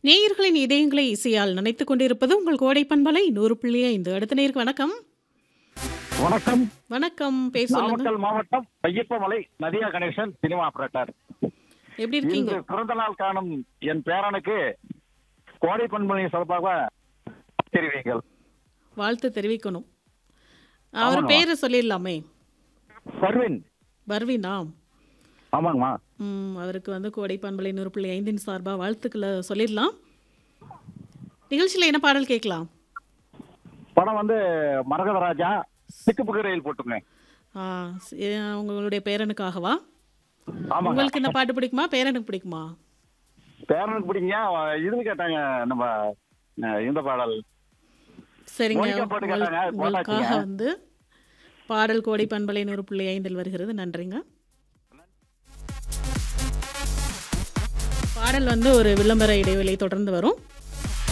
நேயர்களின் இதயங்களை இசையால் நினைத்துக் கொண்டிருப்பது உங்கள் கோடை பண்பலை நூறு புள்ளி ஐந்து அடுத்த நேருக்கு வணக்கம் வணக்கம் வணக்கம் பேர் சொல்லுங்க நாமக்கல் மாவட்டம் ஐயப்பமலை நதியா கணேசன் சினிமா ஆபரேட்டர் எப்படி இருக்கீங்க இன்று பிறந்த நாள் காணும் என் பேரனுக்கு கோடை பண்புணி சார்பாக தெரிவிங்கள் வாழ்த்து தெரிவிக்கணும் அவர் ஆமாங்க. பேரை சொல்லிடலாமே பர்வின் பர்வீனா ஆமாங்கம்மா ம், அவருக்கு வந்து கோடை பண்பலை நூறு புள்ளி ஐந்தின் சார்பாக வாழ்த்துக்களை சொல்லிடலாம் நிகழ்ச்சியில் என்ன பாடல் கேட்கலாம் படம் வந்து மரகத ராஜா சிக்குப்புக்கு ரயில் போட்டுங்க ஆ, ஸ்- ஏ, உங்களுடைய பேரனுக்காகவா ஆமாங்க உங்களுக்கு இந்த பாட்டு பிடிக்குமா பேரனுக்கு பிடிக்குமா பேரனுக்கு பிடிங்க இதுன்னு கேட்டாங்க நம்ம அஹ், இந்த பாடல் சரிங்க மோனிகா பாட்டு உங்கள்- கேட்டாங்க, உங்களுக்காக போட்டாச்சுங்க. வந்து பாடல் கோடை பண்பலை நூறு புள்ளி ஐந்தில் வருகிறது நன்றிங்க பாடல் வந்து ஒரு விளம்பர இடைவெளி தொடர்ந்து வரும்